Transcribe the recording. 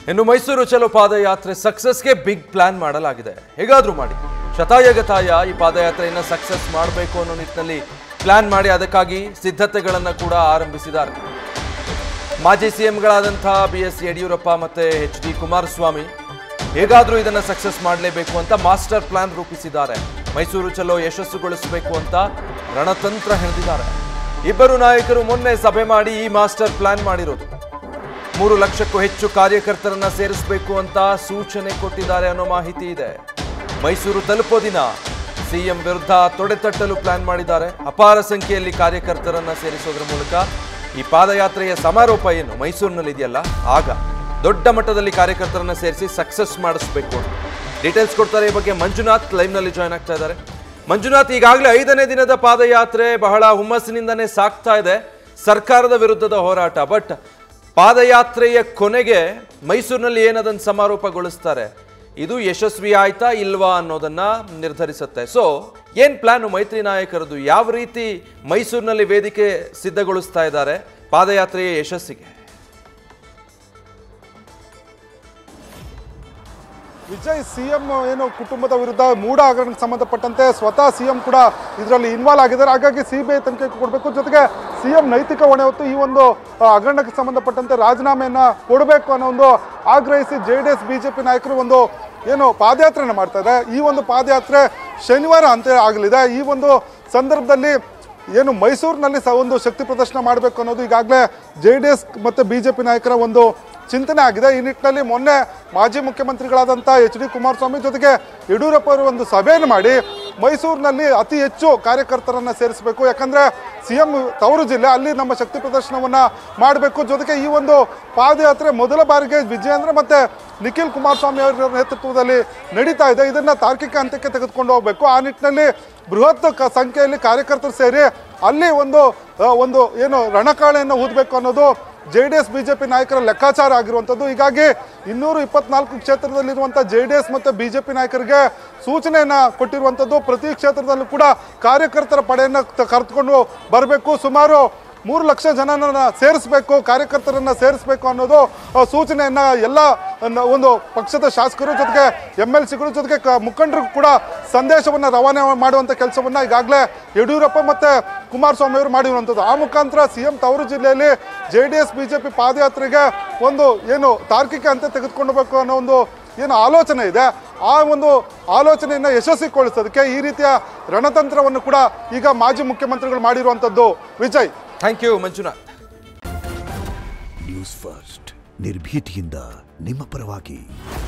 ಇನ್ನು ಮೈಸೂರು ಚಲೋ ಪಾದಯಾತ್ರೆ ಸಕ್ಸಸ್ಗೆ ಬಿಗ್ ಪ್ಲಾನ್ ಮಾಡಲಾಗಿದೆ ಹೇಗಾದ್ರೂ ಮಾಡಿ ಶತಾಯಗತಾಯ ಈ ಪಾದಯಾತ್ರೆಯನ್ನು ಸಕ್ಸಸ್ ಮಾಡಬೇಕು ಅನ್ನೋ ನಿಟ್ಟಿನಲ್ಲಿ ಪ್ಲಾನ್ ಮಾಡಿ ಅದಕ್ಕಾಗಿ ಸಿದ್ಧತೆಗಳನ್ನು ಕೂಡ ಆರಂಭಿಸಿದ್ದಾರೆ ಮಾಜಿ ಸಿಎಂಗಳಾದಂತಹ ಬಿ ಎಸ್ ಯಡಿಯೂರಪ್ಪ ಮತ್ತೆ ಎಚ್ ಡಿ ಕುಮಾರಸ್ವಾಮಿ ಹೇಗಾದ್ರೂ ಇದನ್ನ ಸಕ್ಸಸ್ ಮಾಡಲೇಬೇಕು ಅಂತ ಮಾಸ್ಟರ್ ಪ್ಲಾನ್ ರೂಪಿಸಿದ್ದಾರೆ ಮೈಸೂರು ಚಲೋ ಯಶಸ್ಸುಗೊಳಿಸಬೇಕು ಅಂತ ರಣತಂತ್ರ ಹೆಣೆದಿದ್ದಾರೆ ಇಬ್ಬರು ನಾಯಕರು ಮೊನ್ನೆ ಸಭೆ ಮಾಡಿ ಈ ಮಾಸ್ಟರ್ ಪ್ಲಾನ್ ಮಾಡಿರೋದು ಮೂರು ಲಕ್ಷಕ್ಕೂ ಹೆಚ್ಚು ಕಾರ್ಯಕರ್ತರನ್ನ ಸೇರಿಸಬೇಕು ಅಂತ ಸೂಚನೆ ಕೊಟ್ಟಿದ್ದಾರೆ ಅನ್ನೋ ಮಾಹಿತಿ ಇದೆ ಮೈಸೂರು ತಲುಪೋ ದಿನ ಸಿಎಂ ವಿರುದ್ಧ ತೊಡೆತಟ್ಟಲು ಪ್ಲಾನ್ ಮಾಡಿದ್ದಾರೆ ಅಪಾರ ಸಂಖ್ಯೆಯಲ್ಲಿ ಕಾರ್ಯಕರ್ತರನ್ನ ಸೇರಿಸೋದ್ರ ಮೂಲಕ ಈ ಪಾದಯಾತ್ರೆಯ ಸಮಾರೋಪ ಏನು ಮೈಸೂರಿನಲ್ಲಿ ಇದೆಯಲ್ಲ ಆಗ ದೊಡ್ಡ ಮಟ್ಟದಲ್ಲಿ ಕಾರ್ಯಕರ್ತರನ್ನ ಸೇರಿಸಿ ಸಕ್ಸಸ್ ಮಾಡಿಸ್ಬೇಕು ಅಂತ ಡೀಟೇಲ್ಸ್ ಕೊಡ್ತಾರೆ ಈ ಬಗ್ಗೆ ಮಂಜುನಾಥ್ ಲೈವ್ನಲ್ಲಿ ಜಾಯ್ನ್ ಆಗ್ತಾ ಇದ್ದಾರೆ ಮಂಜುನಾಥ್ ಈಗಾಗಲೇ ಐದನೇ ದಿನದ ಪಾದಯಾತ್ರೆ ಬಹಳ ಹುಮ್ಮಸ್ಸಿನಿಂದನೇ ಸಾಕ್ತಾ ಇದೆ ಸರ್ಕಾರದ ವಿರುದ್ಧದ ಹೋರಾಟ ಬಟ್ ಪಾದಯಾತ್ರೆಯ ಕೊನೆಗೆ ಮೈಸೂರಿನಲ್ಲಿ ಏನದನ್ನು ಸಮಾರೋಪಗೊಳಿಸ್ತಾರೆ ಇದು ಯಶಸ್ವಿ ಆಯ್ತಾ ಇಲ್ವಾ ಅನ್ನೋದನ್ನ ನಿರ್ಧರಿಸುತ್ತೆ ಸೊ ಏನ್ ಪ್ಲಾನ್ ಮೈತ್ರಿ ನಾಯಕರದು ಯಾವ ರೀತಿ ಮೈಸೂರಿನಲ್ಲಿ ವೇದಿಕೆ ಸಿದ್ಧಗೊಳಿಸ್ತಾ ಇದ್ದಾರೆ ಪಾದಯಾತ್ರೆಯ ಯಶಸ್ಸಿಗೆ ವಿಜಯ್ ಸಿಎಂ ಏನು ಕುಟುಂಬದ ವಿರುದ್ಧ ಮೂಢ ಹಗರಣಕ್ಕೆ ಸಂಬಂಧಪಟ್ಟಂತೆ ಸ್ವತಃ ಸಿಎಂ ಕೂಡ ಇದರಲ್ಲಿ ಇನ್ವಾಲ್ವ್ ಆಗಿದ್ದಾರೆ ಹಾಗಾಗಿ ಸಿಬಿಐ ತನಿಖೆ ಕೊಡಬೇಕು ಜೊತೆಗೆ ಸಿಎಂ ನೈತಿಕ ಹೊಣೆ ಹೊತ್ತು ಈ ಒಂದು ಆ, ಹಗರಣಕ್ಕೆ ಸಂಬಂಧಪಟ್ಟಂತೆ ರಾಜೀನಾಮೆಯನ್ನ ಕೊಡಬೇಕು ಅನ್ನೋ ಒಂದು ಆಗ್ರಹಿಸಿ ಜೆ ಡಿ ಎಸ್ ಬಿಜೆಪಿ ನಾಯಕರು ಒಂದು ಏನು ಪಾದಯಾತ್ರೆನ ಮಾಡ್ತಾ ಇದ್ದಾರೆ ಈ ಒಂದು ಪಾದಯಾತ್ರೆ ಶನಿವಾರ ಅಂತ್ಯ ಆಗಲಿದೆ ಈ ಒಂದು ಸಂದರ್ಭದಲ್ಲಿ ಏನು ಮೈಸೂರಿನಲ್ಲಿ ಸಹ ಒಂದು ಶಕ್ತಿ ಪ್ರದರ್ಶನ ಮಾಡಬೇಕು ಅನ್ನೋದು ಈಗಾಗಲೇ ಜೆ ಡಿ ಎಸ್ ಮತ್ತು ಬಿ ಜೆ ಪಿ ನಾಯಕರ ಒಂದು ಚಿಂತನೆ ಆಗಿದೆ ಈ ನಿಟ್ಟಿನಲ್ಲಿ ಮೊನ್ನೆ ಮಾಜಿ ಮುಖ್ಯಮಂತ್ರಿಗಳಾದಂಥ ಎಚ್ ಡಿ ಕುಮಾರಸ್ವಾಮಿ ಜೊತೆಗೆ ಯಡಿಯೂರಪ್ಪ ಅವರು ಒಂದು ಸಭೆಯನ್ನು ಮಾಡಿ ಮೈಸೂರಿನಲ್ಲಿ ಅತಿ ಹೆಚ್ಚು ಕಾರ್ಯಕರ್ತರನ್ನ ಸೇರಿಸಬೇಕು ಯಾಕಂದ್ರೆ ಸಿ ಎಂ ತವರು ಜಿಲ್ಲೆ ಅಲ್ಲಿ ನಮ್ಮ ಶಕ್ತಿ ಪ್ರದರ್ಶನವನ್ನ ಮಾಡಬೇಕು ಜೊತೆಗೆ ಈ ಒಂದು ಪಾದಯಾತ್ರೆ ಮೊದಲ ಬಾರಿಗೆ ವಿಜಯೇಂದ್ರ ಮತ್ತೆ ನಿಖಿಲ್ ಕುಮಾರಸ್ವಾಮಿ ಅವರ ನೇತೃತ್ವದಲ್ಲಿ ನಡೀತಾ ಇದೆ ಇದನ್ನ ತಾರ್ಕಿಕ ಹಂತಕ್ಕೆ ತೆಗೆದುಕೊಂಡು ಹೋಗಬೇಕು ಆ ನಿಟ್ಟಿನಲ್ಲಿ ಬೃಹತ್ ಕ- ಸಂಖ್ಯೆಯಲ್ಲಿ ಕಾರ್ಯಕರ್ತರು ಸೇರಿ ಅಲ್ಲಿ ಒಂದು ಆ, ಒಂದು ಏನು ರಣಕಾಳೆಯನ್ನು ಊದಬೇಕು ಅನ್ನೋದು ಜೆ ಡಿ ಎಸ್ ಬಿಜೆಪಿ ನಾಯಕರ ಲೆಕ್ಕಾಚಾರ ಆಗಿರುವಂಥದ್ದು ಹೀಗಾಗಿ ಇನ್ನೂರು ಇಪ್ಪತ್ನಾಲ್ಕು ಕ್ಷೇತ್ರದಲ್ಲಿರುವಂಥ ಜೆ ಡಿ ಎಸ್ ಮತ್ತು ಬಿಜೆಪಿ ನಾಯಕರಿಗೆ ಸೂಚನೆಯನ್ನ ಕೊಟ್ಟಿರುವಂಥದ್ದು ಪ್ರತಿ ಕ್ಷೇತ್ರದಲ್ಲೂ ಕೂಡ ಕಾರ್ಯಕರ್ತರ ಪಡೆಯನ್ನು ತ- ಕರೆದುಕೊಂಡು ಬರಬೇಕು ಸುಮಾರು ಮೂರು ಲಕ್ಷ ಜನನ ಸೇರಿಸಬೇಕು ಕಾರ್ಯಕರ್ತರನ್ನ ಸೇರಿಸಬೇಕು ಅನ್ನೋದು ಆ, ಸೂಚನೆಯನ್ನ ಎಲ್ಲ ನ- ಒಂದು ಪಕ್ಷದ ಶಾಸಕರು ಜೊತೆಗೆ ಎಮ್ ಎಲ್ ಸಿಗಳು ಜೊತೆಗೆ ಕ- ಮುಖಂಡರು ಕೂಡ ಸಂದೇಶವನ್ನ ರವಾನೆ ಮಾಡುವಂತ ಕೆಲಸವನ್ನ ಈಗಾಗಲೇ ಯಡಿಯೂರಪ್ಪ ಮತ್ತೆ ಕುಮಾರಸ್ವಾಮಿ ಅವರು ಮಾಡಿರುವಂಥದ್ದು ಆ ಮುಖಾಂತರ ಸಿಎಂ ತವರು ಜಿಲ್ಲೆಯಲ್ಲಿ ಜೆ ಡಿ ಎಸ್ ಬಿಜೆಪಿ ಪಾದಯಾತ್ರೆಗೆ ಒಂದು ಏನು ತಾರ್ಕಿಕ ಅಂತ ತೆಗೆದುಕೊಂಡಬೇಕು ಅನ್ನೋ ಒಂದು ಏನು ಆಲೋಚನೆ ಇದೆ ಆ ಒಂದು ಆಲೋಚನೆಯನ್ನು ಯಶಸ್ವಿಗೊಳಿಸೋದಕ್ಕೆ ಈ ರೀತಿಯ ರಣತಂತ್ರವನ್ನು ಕೂಡ ಈಗ ಮಾಜಿ ಮುಖ್ಯಮಂತ್ರಿಗಳು ಮಾಡಿರುವಂಥದ್ದು Vijay thank you Manjunath news first ನಿರ್ಭೀತಿಯಿಂದ ನಿಮ್ಮ ಪರವಾಗಿ